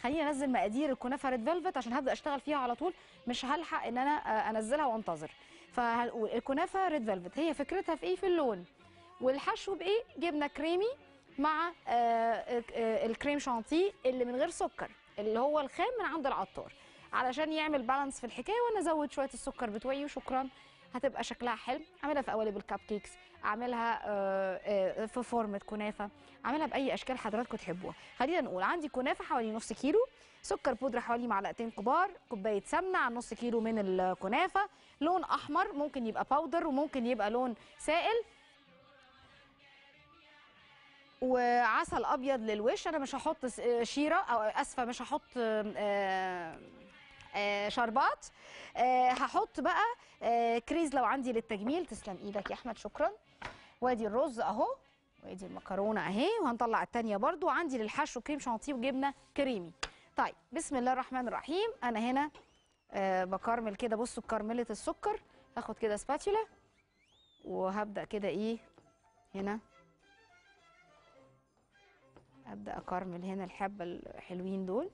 خليني انزل مقادير الكنافه ريد فيلفت عشان هبدا اشتغل فيها على طول مش هلحق ان انا آه، انزلها وانتظر فهنقول الكنافه ريد فيلفت هي فكرتها في ايه في اللون والحشو بايه جبنه كريمي مع آه، آه، الكريم شانتيه اللي من غير سكر اللي هو الخام من عند العطار علشان يعمل بالانس في الحكايه وانا ازود شويه السكر بتوعي وشكرا هتبقى شكلها حلو اعملها في قوالب الكب كيكس اعملها آه، آه، في فورمه كنافه اعملها باي اشكال حضراتكم تحبوها خلينا نقول عندي كنافه حوالي نص كيلو سكر بودره حوالي معلقتين كبار كوبايه سمنه على نص كيلو من الكنافه لون احمر ممكن يبقى باودر وممكن يبقى لون سائل وعسل ابيض للوش انا مش هحط س- آه، شيره او اسفه مش هحط آه، آه، شربات آه، هحط بقى آه، كريز لو عندي للتجميل تسلم ايدك يا احمد شكرا وادي الرز اهو وادي المكرونه اهي وهنطلع التانية برضو وعندي للحشو كريم شانتيه وجبنه كريمي طيب بسم الله الرحمن الرحيم انا هنا آه، بكرمل كده بصوا كرمله السكر هاخد كده سباتيولا وهبدا كده ايه هنا ابدا اكرمل هنا الحبه الحلوين دول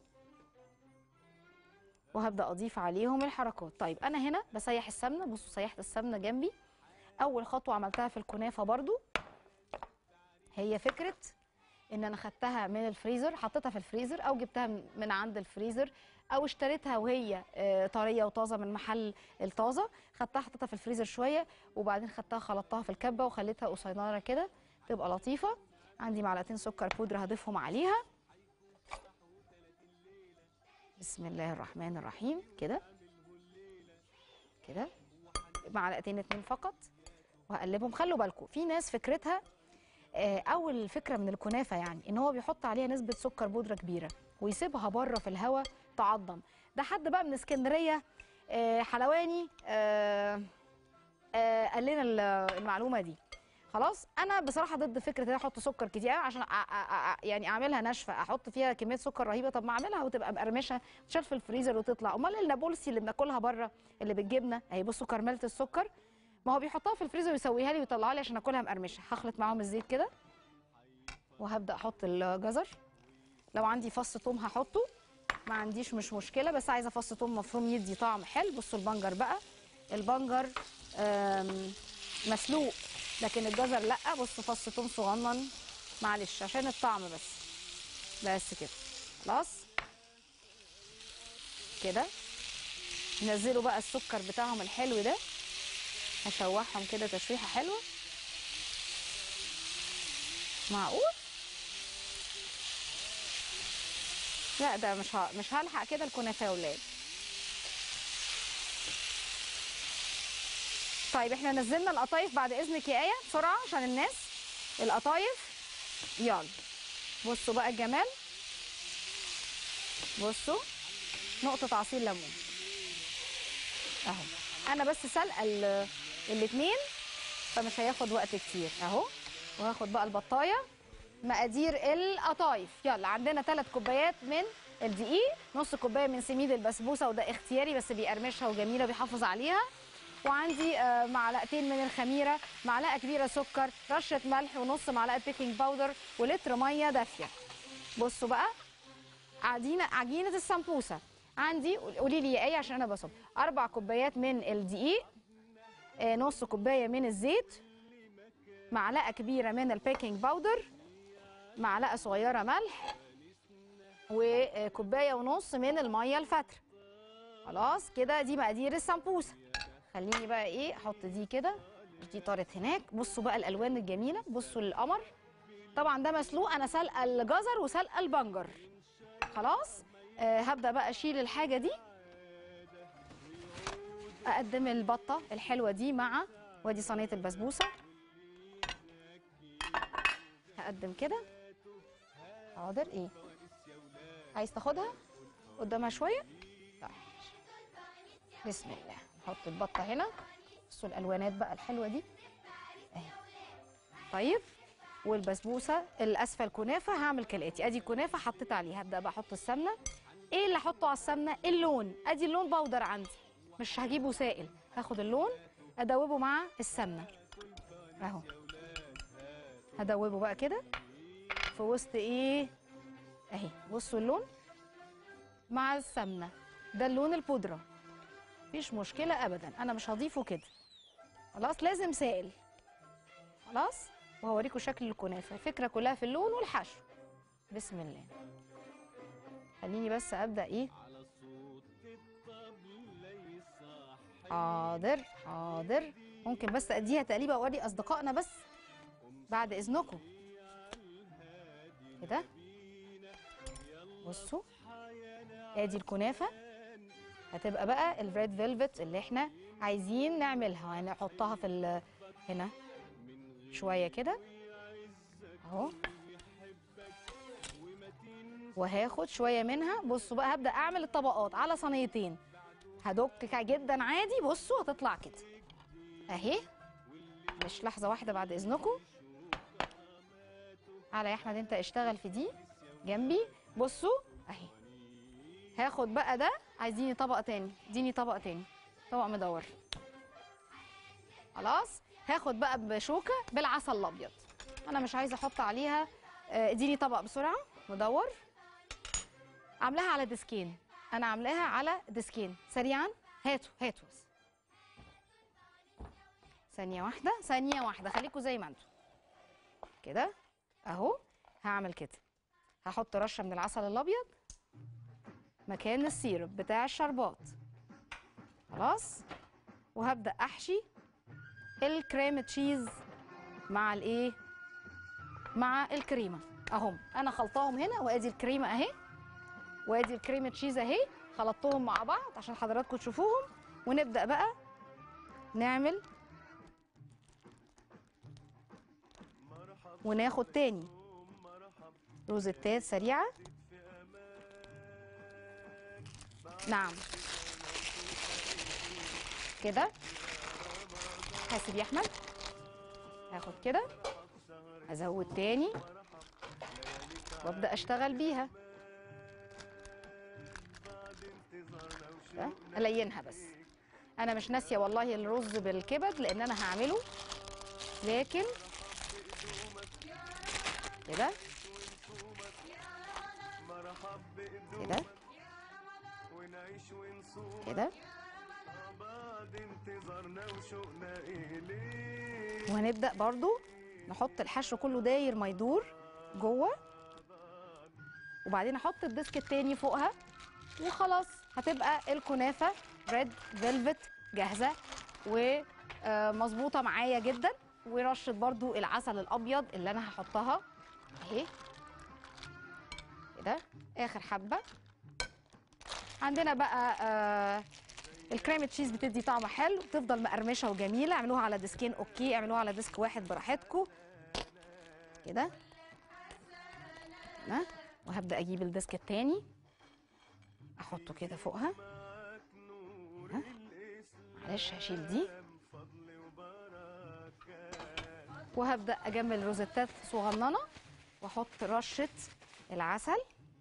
وهبدا اضيف عليهم الحركات طيب انا هنا بسيح السمنه بصوا سيحت السمنه جنبي اول خطوه عملتها في الكنافه برضو هي فكره ان انا خدتها من الفريزر حطيتها في الفريزر او جبتها من- من عند الفريزر او اشتريتها وهي آه، طريه وطازه من محل الطازه خدتها حطيتها في الفريزر شويه وبعدين خدتها خلطتها في الكبه وخليتها قصيره كده تبقى لطيفه عندي معلقتين سكر بودره هضيفهم عليها بسم الله الرحمن الرحيم كده كده معلقتين اتنين فقط وهقلبهم خلوا بالكم في ناس فكرتها آه، اول فكره من الكنافه يعني ان هو بيحط عليها نسبه سكر بودره كبيره ويسيبها بره في الهواء تعضم ده حد بقى من اسكندريه آه، حلواني آه، آه، قال لنا ال- المعلومه دي خلاص انا بصراحه ضد فكره ان أنا احط سكر كتير أوي عشان أ- أ- أ- يعني اعملها ناشفه احط فيها كميه سكر رهيبه طب ما اعملها وتبقى مقرمشه تشال في الفريزر وتطلع امال النابلسي اللي بناكلها بره اللي بالجبنه اهي بصوا كرمله السكر ما هو بيحطها في الفريزر ويسويها لي ويطلعها لي عشان اكلها مقرمشه هخلط معاهم الزيت كده وهبدا احط الجزر لو عندي فص ثوم هحطه ما عنديش مش مشكله بس عايزه فص ثوم مفروم يدي طعم حلو بصوا البنجر بقى البنجر آم، مسلوق لكن الجزر لا بصوا فص ثوم صغنن معلش عشان الطعم بس بس كده خلاص كده نزلوا بقى السكر بتاعهم الحلو ده هشوحهم كده تشويحه حلوه معقول لا ده مش ه... مش هلحق كده الكنافه يا ولاد طيب احنا نزلنا القطايف بعد اذنك يا ايه بسرعه عشان الناس القطايف يلا بصوا بقى الجمال بصوا نقطه عصير ليمون اهو انا بس سلقه ال- الاتنين فمش هياخد وقت كتير اهو وهاخد بقى البطايه مقادير القطايف يلا عندنا ثلاث كوبايات من الدقيق نص كوبايه من سميد البسبوسه وده اختياري بس بيقرمشها وجميله بيحافظ عليها وعندي آه، معلقتين من الخميره معلقه كبيره سكر رشه ملح ونص معلقه بيكنج باودر ولتر ميه دافيه بصوا بقى عجينه عجينه السمبوسه عندي قولي لي يا ايه عشان انا بصب اربع كوبايات من الدقيق آه، نص كوبايه من الزيت معلقه كبيره من البيكنج باودر معلقه صغيره ملح وكوبايه ونص من الميه الفتره خلاص كده دي مقادير السمبوسه خليني بقى ايه احط دي كده دي طارت هناك بصوا بقى الالوان الجميله بصوا القمر طبعا ده مسلوق انا سلقه الجزر وسلقه البنجر خلاص آه هبدا بقى اشيل الحاجه دي اقدم البطه الحلوه دي مع وادي صينيه البسبوسه هقدم كده حاضر ايه عايز تاخدها قدامها شويه طيب بسم الله نحط البطه هنا بصوا الالوانات بقى الحلوه دي اهي طيب والبسبوسه الاسفل كنافه هعمل كالاتي ادي كنافه حطيت عليها هبدا بقى احط السمنه ايه اللي احطه على السمنه اللون ادي اللون بودر عندي مش هجيبه سائل هاخد اللون ادوبه مع السمنه اهو هدوبه بقى كده في وسط ايه اهي بصوا اللون مع السمنه ده اللون البودره مفيش مشكله ابدا انا مش هضيفه كده خلاص لازم سائل خلاص وهوريكم شكل الكنافه الفكره كلها في اللون والحشو بسم الله خليني بس ابدا ايه حاضر حاضر ممكن بس اديها تقليبه واوري اصدقائنا بس بعد اذنكم كده بصوا ادي الكنافه هتبقى بقى الريد فيلفت اللي احنا عايزين نعملها هنحطها في ال- هنا شويه كده اهو وهاخد شويه منها بصوا بقى هبدا اعمل الطبقات على صينيتين هدك جدا عادي بصوا هتطلع كده اهي مش لحظه واحده بعد اذنكم على يا احمد انت اشتغل في دي جنبي بصوا اهي هاخد بقى ده عايزيني طبق تاني اديني طبق تاني طبق مدور خلاص هاخد بقى بشوكه بالعسل الابيض انا مش عايزه احط عليها آه، اديني طبق بسرعه مدور عاملاها على ديسكين انا عاملاها على ديسكين سريعا هاتوا هاتوا بس ثانيه واحده ثانيه واحده خليكم زي ما انتم كده اهو هعمل كده هحط رشه من العسل الابيض مكان السيرب بتاع الشربات خلاص وهبدا احشي الكريم تشيز مع الايه مع الكريمه اهم انا خلطاهم هنا وادي الكريمه اهي وادي الكريمه تشيز اهي خلطتهم مع بعض عشان حضراتكم تشوفوهم ونبدا بقى نعمل وناخد تاني روزتات سريعه نعم كده حاسب يا احمد هاخد كده ازود تاني وابدا اشتغل بيها ده، الينها بس انا مش ناسيه والله الرز بالكبد لان انا هعمله لكن كده كده كده وهنبدا برضو نحط الحشو كله داير ما يدور جوه وبعدين احط الديسك التاني فوقها وخلاص هتبقى الكنافه ريد فيلفت جاهزه ومظبوطه معايا جدا ورشه برضو العسل الابيض اللي انا هحطها اهي كده اخر حبه عندنا بقى آه الكريم تشيز بتدي طعم حلو بتفضل مقرمشه وجميله اعملوها على ديسكين اوكي اعملوها على ديسك واحد براحتكم كده ها وهبدا اجيب الديسك التاني احطه كده فوقها ها معلش هشيل دي وهبدا اجمل روزيتات صغننه واحط رشه العسل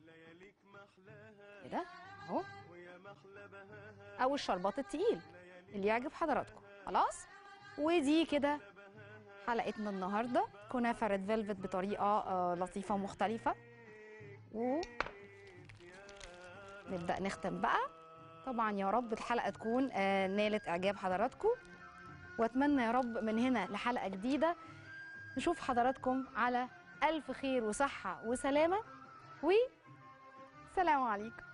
كده اهو او الشربات التقيل اللي يعجب حضراتكم خلاص ودي كده حلقتنا النهارده كنافه ريد فيلفت بطريقه آه، لطيفه ومختلفه و نبدا نختم بقى طبعا يا رب الحلقه تكون آه، نالت اعجاب حضراتكم واتمنى يا رب من هنا لحلقه جديده نشوف حضراتكم على الف خير وصحه وسلامه وسلام عليكم